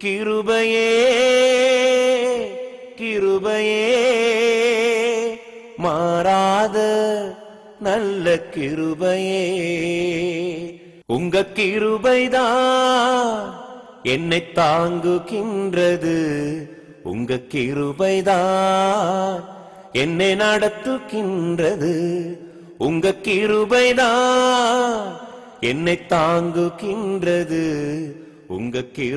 கிருபையே கிருபையே மாறாத நல்ல கிருபையே உங்க கிருபைதான் என்னை தாங்குகின்றது உங்க கிருபைதான் என்னை நடத்துகின்றது உங்க கிருபைதான் என்னை தாங்குகின்றது உங்க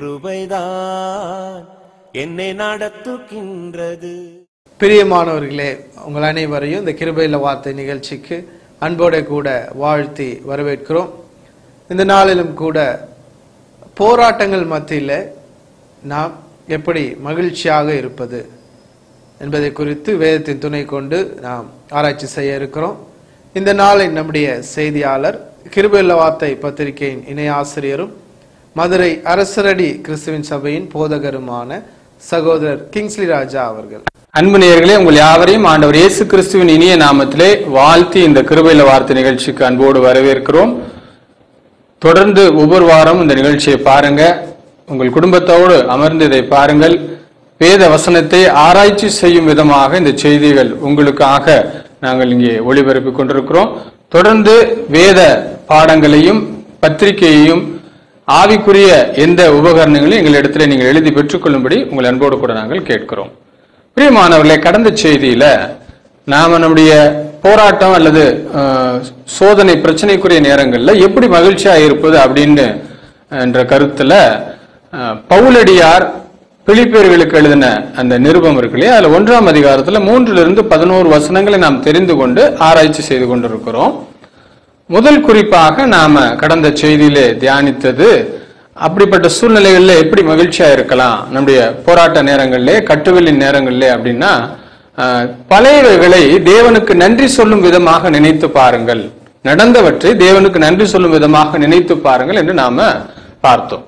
கிருபைதான் என்னை நடத்துகின்றது பிரியமானவர்களே உங்கள் அனைவரையும் இந்த கிருபையில வார்த்தை நிகழ்ச்சிக்கு அன்போட கூட வாழ்த்தி வரவேற்கிறோம் இந்த நாளிலும் கூட போராட்டங்கள் மத்தியில் நாம் எப்படி மகிழ்ச்சியாக இருப்பது என்பதை குறித்து வேதத்தின் துணை கொண்டு நாம் ஆராய்ச்சி செய்ய இருக்கிறோம் இந்த நாளின் நம்முடைய செய்தியாளர் கிருபையில வார்த்தை பத்திரிகையின் இணை ஆசிரியரும் மதுரை அரசரடி கிறிஸ்துவின் சபையின் போதகருமான சகோதரர் கிங்ஸ்லி ராஜா அவர்கள் அன்பு நேயர்களே உங்கள் யாவரையும் ஆண்டவர் இயேசு கிறிஸ்துவின் இனிய நாமத்திலே வாழ்த்தி இந்த கிருபையில வார்த்தை நிகழ்ச்சிக்கு அன்போடு வரவேற்கிறோம் தொடர்ந்து ஒவ்வொரு வாரம் இந்த நிகழ்ச்சியை பாருங்க உங்கள் குடும்பத்தோடு அமர்ந்து இதை பாருங்கள் வேத வசனத்தை ஆராய்ச்சி செய்யும் விதமாக இந்த செய்திகள் உங்களுக்காக நாங்கள் இங்கே ஒளிபரப்பிக் கொண்டிருக்கிறோம் தொடர்ந்து வேத பாடங்களையும் பத்திரிகையையும் ஆவிக்குரிய எந்த உபகரணங்களையும் எங்களிடத்தில் நீங்கள் எழுதி பெற்றுக்கொள்ளும்படி உங்கள் அன்போடு கூட நாங்கள் கேட்கிறோம் பிரியமானவர்களே கடந்த செய்தியில நாம நம்முடைய போராட்டம் அல்லது அஹ், சோதனை பிரச்சனைக்குரிய நேரங்கள்ல எப்படி மகிழ்ச்சியா இருப்பது அப்படின்னு என்ற கருத்துல அஹ், பவுலடியார் பிலிப்பேர்களுக்கு எழுதின அந்த நிருபம் இருக்கு இல்லையா அதுல ஒன்றாம் அதிகாரத்துல மூன்றிலிருந்து பதினோரு வசனங்களை நாம் தெரிந்து கொண்டு ஆராய்ச்சி செய்து கொண்டிருக்கிறோம் முதல் குறிப்பாக நாம கடந்த செய்தியிலே தியானித்தது அப்படிப்பட்ட சூழ்நிலைகள்ல எப்படி மகிழ்ச்சியா இருக்கலாம் நம்முடைய போராட்ட நேரங்களிலே கட்டுகளின் நேரங்களிலே அப்படின்னா ஆஹ், பழையவைகளை தேவனுக்கு நன்றி சொல்லும் விதமாக நினைத்து பாருங்கள் நடந்தவற்றை தேவனுக்கு நன்றி சொல்லும் விதமாக நினைத்து பாருங்கள் என்று நாம பார்த்தோம்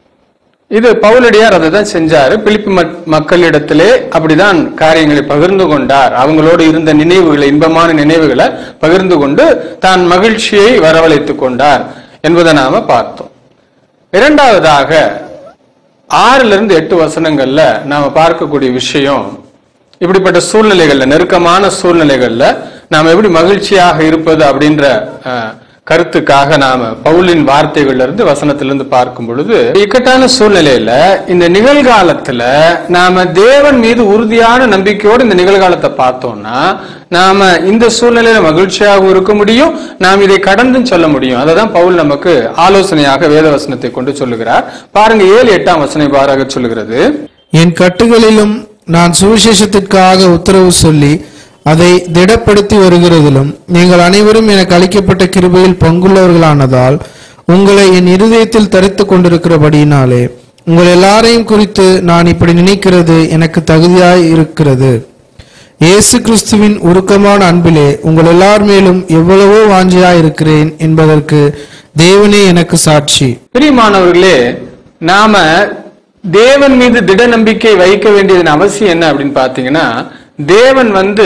இது பவுலடியார் அதை தான் செஞ்சாரு பிலிப்பு மக்- மக்களிடத்திலே அப்படிதான் காரியங்களை பகிர்ந்து கொண்டார் அவங்களோடு இருந்த நினைவுகளை இன்பமான நினைவுகளை பகிர்ந்து கொண்டு தான் மகிழ்ச்சியை வரவழைத்துக் கொண்டார் என்பதை நாம பார்த்தோம் இரண்டாவதாக ஆறுல இருந்து எட்டு வசனங்கள்ல நாம பார்க்கக்கூடிய விஷயம் இப்படிப்பட்ட சூழ்நிலைகள்ல நெருக்கமான சூழ்நிலைகள்ல நாம எப்படி மகிழ்ச்சியாக இருப்பது அப்படின்ற அஹ், கருத்துக்காக நாம பவுலின் வார்த்தைகள்ல இருந்து வசனத்திலிருந்து பார்க்கும் பொழுது இக்கட்டான சூழ்நிலையில இந்த நிகழ்காலத்துல நாம தேவன் மீது உறுதியான நம்பிக்கையோடு இந்த நிகழ்காலத்தை பார்த்தோம்னா நாம இந்த சூழ்நிலையில மகிழ்ச்சியாகவும் இருக்க முடியும் நாம் இதை கடந்தும் சொல்ல முடியும் அதை தான் பவுல் நமக்கு ஆலோசனையாக வேத வசனத்தை கொண்டு சொல்லுகிறார் பாருங்க ஏழு எட்டாம் வசனை பாராக சொல்லுகிறது என் கட்டுகளிலும் நான் சுவிசேஷத்திற்காக உத்தரவு சொல்லி அதை திடப்படுத்தி வருகிறதிலும் நீங்கள் அனைவரும் எனக்கு அளிக்கப்பட்ட கிருபையில் பங்குள்ளவர்களானதால் உங்களை என் இருதயத்தில் தரித்துக் கொண்டிருக்கிறபடியினாலே உங்கள் எல்லாரையும் குறித்து நான் இப்படி நினைக்கிறது எனக்கு தகுதியாய் இருக்கிறது இயேசு கிறிஸ்துவின் உருக்கமான அன்பிலே உங்கள் எல்லார் மேலும் எவ்வளவோ வாஞ்சியாய் இருக்கிறேன் என்பதற்கு தேவனே எனக்கு சாட்சி பிரியமானவர்களே நாம தேவன் மீது திட நம்பிக்கை வைக்க வேண்டியதன் அவசியம் என்ன அப்படின்னு பாத்தீங்கன்னா தேவன் வந்து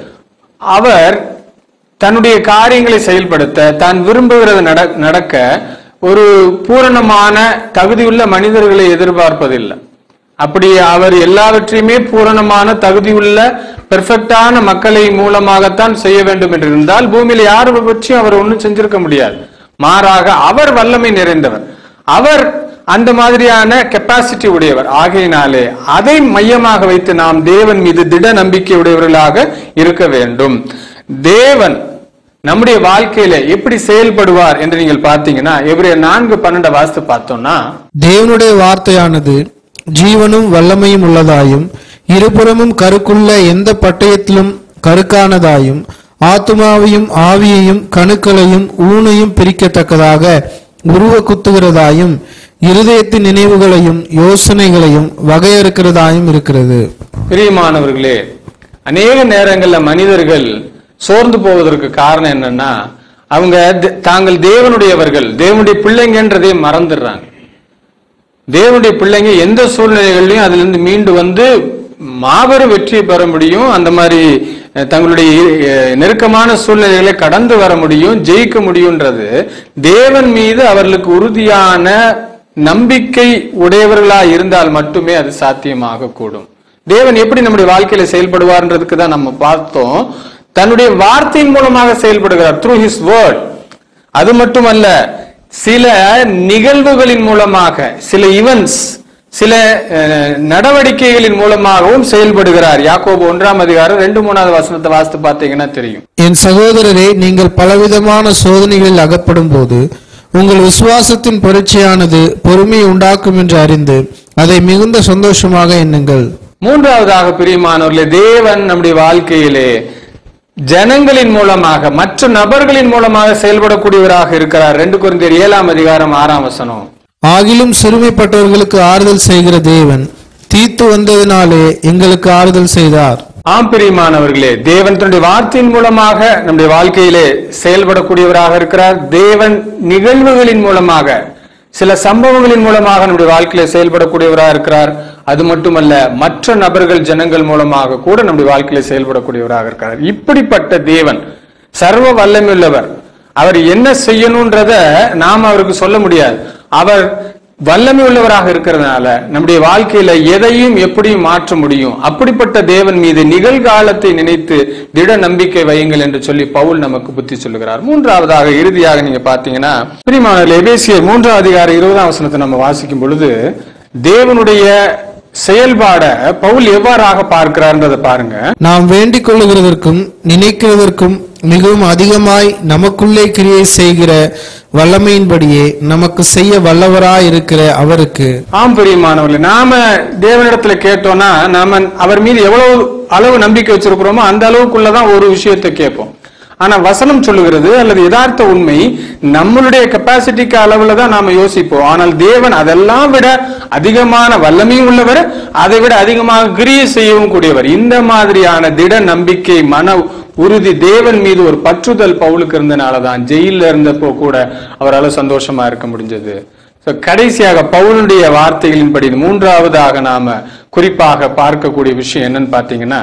அவர் தன்னுடைய காரியங்களை செயல்படுத்த தான் விரும்புகிறது நட- நடக்க ஒரு பூரணமான தகுதியுள்ள மனிதர்களை எதிர்பார்ப்பதில்லை அப்படி அவர் எல்லாவற்றையுமே பூரணமான தகுதியுள்ள பெர்ஃபெக்டான மக்களை மூலமாகத்தான் செய்ய வேண்டும் என்று இருந்தால் பூமியில யாரை பற்றியும் அவர் ஒன்றும் செஞ்சிருக்க முடியாது மாறாக அவர் வல்லமை நிறைந்தவர் அவர் அந்த மாதிரியான கெப்பாசிட்டி உடையவர் ஆகையினாலே அதை மையமாக வைத்து நாம் தேவன் மீது திட நம்பிக்கை உடையவர்களாக இருக்க வேண்டும் தேவன் நம்முடைய வாழ்க்கையில எப்படி செயல்படுவார் என்று நீங்கள் பார்த்தீங்கன்னா எவரைய நான்கு பன்னெண்டு வாசித்து பார்த்தோம்னா தேவனுடைய வார்த்தையானது ஜீவனும் வல்லமையும் உள்ளதாயும் இருபுறமும் கருக்குள்ள எந்த பட்டயத்திலும் கருக்கானதாயும் ஆத்துமாவையும் ஆவியையும் கணுக்களையும் ஊனையும் பிரிக்கத்தக்கதாக உருவ குத்துகிறதாயும் இருதயத்தின் நினைவுகளையும் யோசனைகளையும் வகையறுக்கிறதாயும் இருக்கிறது பிரியமானவர்களே அநேக நேரங்கள்ல மனிதர்கள் சோர்ந்து போவதற்கு காரணம் என்னன்னா அவங்க த- தாங்கள் தேவனுடையவர்கள் தேவனுடைய பிள்ளைங்கன்றதை மறந்துடுறாங்க தேவனுடைய பிள்ளைங்க எந்த சூழ்நிலைகள்லயும் அதுல இருந்து மீண்டு வந்து மாபெரும் வெற்றியை பெற முடியும் அந்த மாதிரி அஹ், தங்களுடைய அஹ், நெருக்கமான சூழ்நிலைகளை கடந்து வர முடியும் ஜெயிக்க முடியும்ன்றது தேவன் மீது அவர்களுக்கு உறுதியான நம்பிக்கை உடையவர்களா இருந்தால் மட்டுமே அது சாத்தியமாக கூடும் தேவன் எப்படி நம்முடைய வாழ்க்கையில செயல்படுவார்ன்றதுக்கு தான் நம்ம பார்த்தோம் தன்னுடைய வார்த்தையின் மூலமாக செயல்படுகிறார் த்ரூ ஹிஸ் வேர்ட் அது மட்டுமல்ல சில நிகழ்வுகளின் மூலமாக சில இவன்ட்ஸ் சில அஹ், நடவடிக்கைகளின் மூலமாகவும் செயல்படுகிறார் யாக்கோபு ஒன்றாம் அதிகாரம் ரெண்டு மூணாவது வசனத்தை வாசித்து பார்த்தீங்கன்னா தெரியும் என் சகோதரரே நீங்கள் பலவிதமான சோதனைகளில் அகப்படும் போது உங்கள் விசுவாசத்தின் பரீட்சையானது பொறுமையை உண்டாக்கும் என்று அறிந்து அதை மிகுந்த சந்தோஷமாக எண்ணுங்கள் மூன்றாவதாக பிரியமானவர்களே தேவன் நம்முடைய வாழ்க்கையிலே ஜனங்களின் மூலமாக மற்ற நபர்களின் மூலமாக செயல்படக்கூடியவராக இருக்கிறார் ரெண்டு குருந்தியர் ஏழாம் அதிகாரம் ஆறாம் வசனம் ஆகிலும் சிறுமைப்பட்டவர்களுக்கு ஆறுதல் செய்கிற தேவன் தீத்து வந்ததினாலே எங்களுக்கு ஆறுதல் செய்தார் ஆம் பிரியமானவர்களே தேவன் தன்னுடைய வார்த்தையின் மூலமாக நம்முடைய வாழ்க்கையிலே செயல்படக்கூடியவராக இருக்கிறார் தேவன் நிகழ்வுகளின் மூலமாக சில சம்பவங்களின் மூலமாக நம்முடைய வாழ்க்கையில செயல்படக்கூடியவராக இருக்கிறார் அது மட்டுமல்ல மற்ற நபர்கள் ஜனங்கள் மூலமாக கூட நம்முடைய வாழ்க்கையில செயல்படக்கூடியவராக இருக்கிறார் இப்படிப்பட்ட தேவன் சர்வ வல்லமையுள்ளவர் அவர் என்ன செய்யணும்ன்றத நாம் அவருக்கு சொல்ல முடியாது அவர் வல்லமை உள்ளவராக இருக்கிறதுனால நம்முடைய வாழ்க்கையில எதையும் எப்படியும் மாற்ற முடியும் அப்படிப்பட்ட தேவன் மீது நிகழ்காலத்தை நினைத்து திட நம்பிக்கை வையுங்கள் என்று சொல்லி பவுல் நமக்கு புத்தி சொல்லுகிறார் மூன்றாவதாக இறுதியாக நீங்க பாத்தீங்கன்னா பிரிமானவர் எபேசியர் மூன்றாம் அதிகார இருபதாம் வசனத்தை நம்ம வாசிக்கும் பொழுது தேவனுடைய செயல்பாட பவுல் எவ்வாறாக பார்க்கிறார்ன்றதை பாருங்க நாம் வேண்டிக் கொள்ளுகிறதற்கும் நினைக்கிறதற்கும் மிகவும் அதிகமாய் நமக்குள்ளே கிரியை செய்கிற வல்லமையின்படியே நமக்கு செய்ய வல்லவராய் இருக்கிற அவருக்கு ஆம் பிரியமானவர்களே நாம தேவனிடத்துல கேட்டோம்னா நாம அவர் மீது எவ்வளவு அளவு நம்பிக்கை வச்சிருக்கிறோமோ அந்த அளவுக்குள்ளதான் ஒரு விஷயத்தை கேட்போம் ஆனா வசனம் சொல்லுகிறது அல்லது யதார்த்த உண்மை நம்மளுடைய கெப்பாசிட்டிக்கு அளவுல தான் நாம யோசிப்போம் ஆனால் தேவன் அதெல்லாம் விட அதிகமான வல்லமையும் உள்ளவர் அதை விட அதிகமாக கிரியை செய்யவும் கூடியவர் இந்த மாதிரியான திட நம்பிக்கை மன உறுதி தேவன் மீது ஒரு பற்றுதல் பவுலுக்கு இருந்தனாலதான் ஜெயில இருந்தப்போ கூட அவரால் சந்தோஷமா இருக்க முடிஞ்சது So, கடைசியாக பவுலுடைய வார்த்தைகளின்படி இது மூன்றாவதாக நாம குறிப்பாக பார்க்கக்கூடிய விஷயம் என்னன்னு பாத்தீங்கன்னா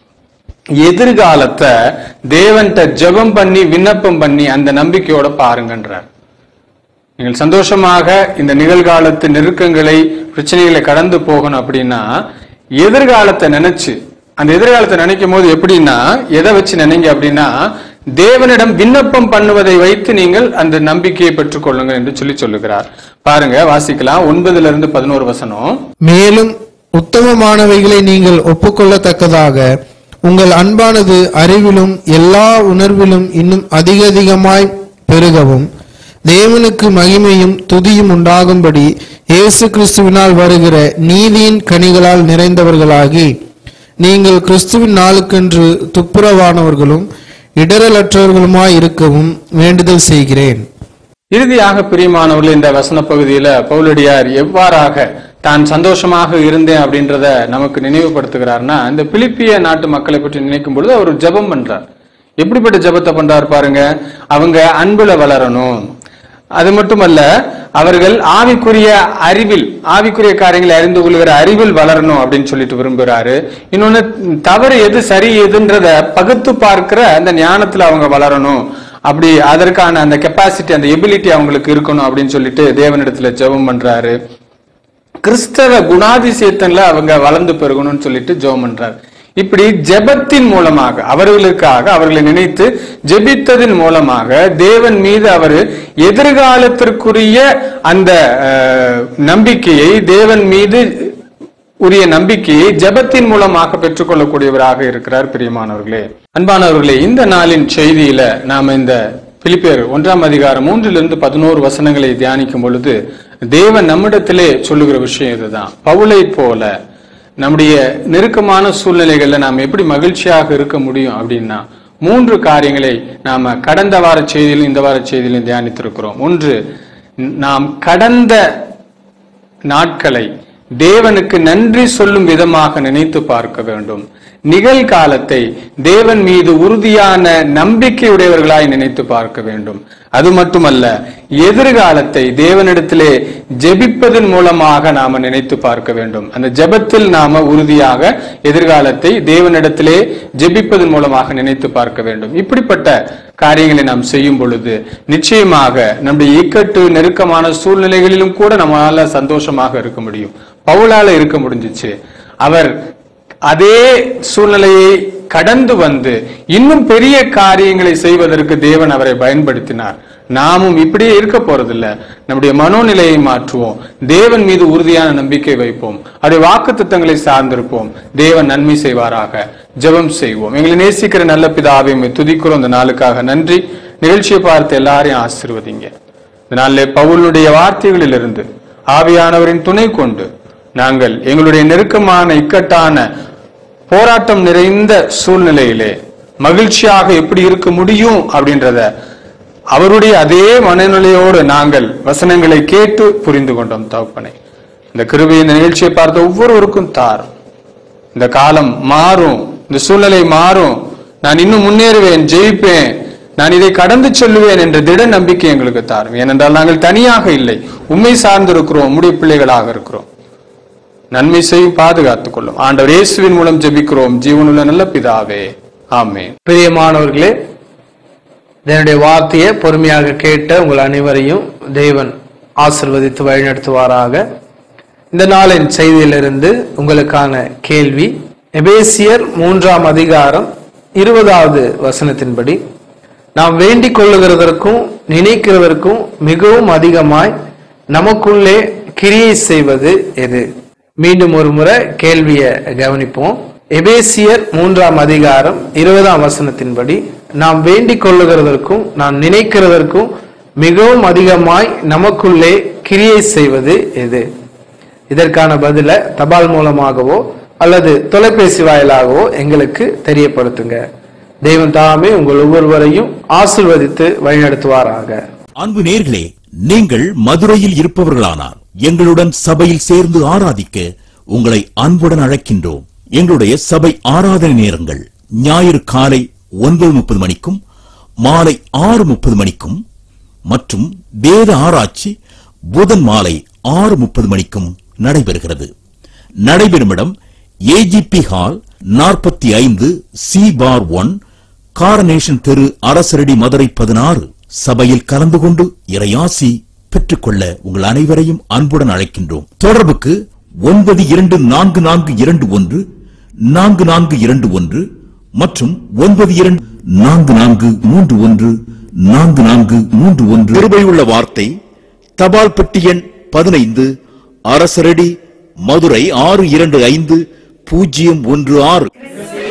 எதிர்காலத்தை தேவன்கிட்ட ஜெபம் பண்ணி விண்ணப்பம் பண்ணி அந்த நம்பிக்கையோட பாருங்கன்றார் நீங்கள் சந்தோஷமாக இந்த நிகழ்காலத்து நெருக்கங்களை பிரச்சனைகளை கடந்து போகணும் அப்படின்னா எதிர்காலத்தை நினைச்சு அந்த எதிர்காலத்தை நினைக்கும் போது எப்படின்னா எதை வச்சு நினைங்க அப்படின்னா தேவனிடம் விண்ணப்பம் பண்ணுவதை வைத்து நீங்கள் அந்த நம்பிக்கையை பெற்றுக்கொள்ளுங்க என்று சொல்லி சொல்லுகிறார் பாருங்க வாசிக்கலாம் ஒன்பதுல இருந்து பதினோரு வசனம் மேலும் உத்தமமானவைகளை நீங்கள் ஒப்புக்கொள்ளத்தக்கதாக உங்கள் அன்பானது அறிவிலும் எல்லா உணர்விலும் இன்னும் அதிக அதிகமாய் பெருகவும் தேவனுக்கு மகிமையும் துதியும் உண்டாகும்படி இயேசு கிறிஸ்துவினால் வருகிற நீதியின் கனிகளால் நிறைந்தவர்களாகி நீங்கள் கிறிஸ்துவின் நாளுக்கென்று துப்புரவானவர்களும் இடரலற்றவர்களுமாய் இருக்கவும் வேண்டுதல் செய்கிறேன் இறுதியாக பிரியமானவர்கள் இந்த வசன பகுதியில பவுலடியார் எவ்வாறாக தான் சந்தோஷமாக இருந்தேன் அப்படின்றத நமக்கு நினைவுபடுத்துகிறார்னா இந்த பிலிப்பிய நாட்டு மக்களை பற்றி நினைக்கும் பொழுது அவர் ஜெபம் பண்றார் எப்படிப்பட்ட ஜெபத்தை பண்றார் பாருங்க அவங்க அன்புல வளரணும் அது மட்டுமல்ல அவர்கள் ஆவிக்குரிய அறிவில் ஆவிக்குரிய காரியங்களை அறிந்து கொள்கிற அறிவில் வளரணும் அப்படின்னு சொல்லிட்டு விரும்புகிறாரு இன்னொன்னு தவறு எது சரி எதுன்றத பகுத்து பார்க்கிற அந்த ஞானத்துல அவங்க வளரணும் அப்படி அதற்கான அந்த கெப்பாசிட்டி அந்த எபிலிட்டி அவங்களுக்கு இருக்கணும் அப்படின்னு சொல்லிட்டு தேவனிடத்துல ஜெபம் பண்றாரு கிறிஸ்தவ குணாதிசயத்துல அவங்க வளர்ந்து பெருகணும்னு சொல்லிட்டு ஜெபம் பண்றாரு இப்படி ஜெபத்தின் மூலமாக அவர்களுக்காக அவர்களை நினைத்து ஜெபித்ததின் மூலமாக தேவன் மீது அவர் எதிர்காலத்திற்குரிய அந்த அஹ், நம்பிக்கையை தேவன் மீது உரிய நம்பிக்கையை ஜெபத்தின் மூலமாக பெற்றுக்கொள்ளக்கூடியவராக இருக்கிறார் பிரியமானவர்களே அன்பானவர்களே இந்த நாளின் செய்தியில நாம இந்த பிலிப்பியர் ஒன்றாம் அதிகாரம் மூன்றிலிருந்து பதினோரு வசனங்களை தியானிக்கும் பொழுது தேவன் நம்மிடத்திலே சொல்லுகிற விஷயம் இதுதான் பவுலை போல நம்முடைய நெருக்கமான சூழ்நிலைகள்ல நாம் எப்படி மகிழ்ச்சியாக இருக்க முடியும் அப்படின்னா மூன்று காரியங்களை நாம கடந்த வார செய்தியிலும் இந்த வார செய்தியிலும் தியானித்திருக்கிறோம் ஒன்று நாம் கடந்த நாட்களை தேவனுக்கு நன்றி சொல்லும் விதமாக நினைத்து பார்க்க வேண்டும் நிகழ்காலத்தை தேவன் மீது உறுதியான நம்பிக்கையுடையவர்களாய் நினைத்து பார்க்க வேண்டும் அது மட்டுமல்ல எதிர்காலத்தை தேவனிடத்திலே ஜெபிப்பதன் மூலமாக நாம நினைத்து பார்க்க வேண்டும் அந்த ஜெபத்தில் நாம உறுதியாக எதிர்காலத்தை தேவனிடத்திலே ஜெபிப்பதன் மூலமாக நினைத்து பார்க்க வேண்டும் இப்படிப்பட்ட காரியங்களை நாம் செய்யும் பொழுது நிச்சயமாக நம்முடைய இக்கட்டு நெருக்கமான சூழ்நிலைகளிலும் கூட நம்மளால சந்தோஷமாக இருக்க முடியும் பவுலால இருக்க முடிஞ்சிச்சு அவர் அதே சூழ்நிலையை கடந்து வந்து இன்னும் பெரிய காரியங்களை செய்வதற்கு தேவன் அவரை பயன்படுத்தினார் நாமும் இப்படியே இருக்க போறதில்ல நம்முடைய மனோநிலையை மாற்றுவோம் தேவன் மீது உறுதியான நம்பிக்கை வைப்போம் அவருடைய வாக்கு சார்ந்திருப்போம் தேவன் நன்மை செய்வாராக ஜெபம் செய்வோம் எங்களை நேசிக்கிற நல்ல பிதாவை உம்மை துதிக்கிறோம் இந்த நாளுக்காக நன்றி நிகழ்ச்சியை பார்த்து எல்லாரையும் ஆசீர்வதிங்க இந்த நாளிலே பவுலுடைய வார்த்தைகளிலிருந்து ஆவியானவரின் துணை கொண்டு நாங்கள் எங்களுடைய நெருக்கமான இக்கட்டான போராட்டம் நிறைந்த சூழ்நிலையிலே மகிழ்ச்சியாக எப்படி இருக்க முடியும் அப்படின்றத அவருடைய அதே மனநிலையோடு நாங்கள் வசனங்களை கேட்டு புரிந்து கொண்டோம் தகப்பனை இந்த கிருபை இந்த நிகழ்ச்சியை பார்த்த ஒவ்வொருவருக்கும் தாரும் இந்த காலம் மாறும் இந்த சூழ்நிலை மாறும் நான் இன்னும் முன்னேறுவேன் ஜெயிப்பேன் நான் இதை கடந்து செல்லுவேன் என்ற திட நம்பிக்கை எங்களுக்கு தாரும் ஏனென்றால் நாங்கள் தனியாக இல்லை உண்மை சார்ந்திருக்கிறோம் உம்முடைய பிள்ளைகளாக இருக்கிறோம் நன்மை செய்யும் பாதுகாத்துக் கொள்ளும் ஆண்டவர் இயேசுவின் மூலம் ஜெபிக்கிறோம் ஜீவனுள்ள நல்ல பிதாவே ஆமென் பிரியமானவர்களே என்னுடைய வார்த்தையை பொறுமையாக கேட்ட உங்கள் அனைவரையும் தேவன் ஆசிர்வதித்து வழிநடத்துவாராக இந்த நாளின் செய்தியிலிருந்து உங்களுக்கான கேள்வி எபேசியர் மூன்றாம் அதிகாரம் இருபதாவது வசனத்தின்படி நாம் வேண்டிக் கொள்ளுகிறதற்கும் நினைக்கிறதற்கும் மிகவும் அதிகமாய் நமக்குள்ளே கிரியை செய்வது எது மீண்டும் ஒரு முறை கேள்வியை கவனிப்போம் எபேசியர் மூன்றாம் அதிகாரம் இருபதாம் வசனத்தின்படி நாம் வேண்டிக் கொள்ளுகிறதற்கும் நாம் நினைக்கிறதற்கும் மிகவும் அதிகமாய் நமக்குள்ளே கிரியை செய்வது எது இதற்கான பதில தபால் மூலமாகவோ அல்லது தொலைபேசி வாயிலாகவோ எங்களுக்கு தெரியப்படுத்துங்க தெய்வம் தாமே உங்கள் ஒவ்வொருவரையும் ஆசிர்வதித்து வழிநடத்துவாராக அன்பு நேர்களே நீங்கள் மதுரையில் இருப்பவர்களானார் எங்களுடன் சபையில் சேர்ந்து ஆராதிக்க உங்களை அன்புடன் அழைக்கின்றோம் எங்களுடைய சபை ஆராதனை நேரங்கள் ஞாயிறு காலை ஒன்பது முப்பது மணிக்கும் மாலை ஆறு முப்பது மணிக்கும் மற்றும் வேத ஆராய்ச்சி புதன் மாலை ஆறு முப்பது மணிக்கும் நடைபெறுகிறது நடைபெறும் இடம் ஏஜிபி ஹால் நாற்பத்தி ஐந்து சி பார் ஒன் காரனேஷன் தெரு அரசரடி மதுரை பதினாறு சபையில் கலந்து கொண்டு இறையாசி பெற்றுக்கொள்ள உங்கள் அனைவரையும் அன்புடன் அழைக்கின்றோம் தொடர்புக்கு ஒன்பது இரண்டு நான்கு நான்கு இரண்டு ஒன்று நான்கு நான்கு இரண்டு ஒன்று மற்றும் ஒன்பது இரண்டு நான்கு நான்கு மூன்று ஒன்று நான்கு நான்கு மூன்று ஒன்று கிருபையுள்ள வார்த்தை தபால் பெட்டி எண் பதினைந்து அரசரடி மதுரை ஆறு இரண்டு ஐந்து பூஜ்ஜியம் ஒன்று ஆறு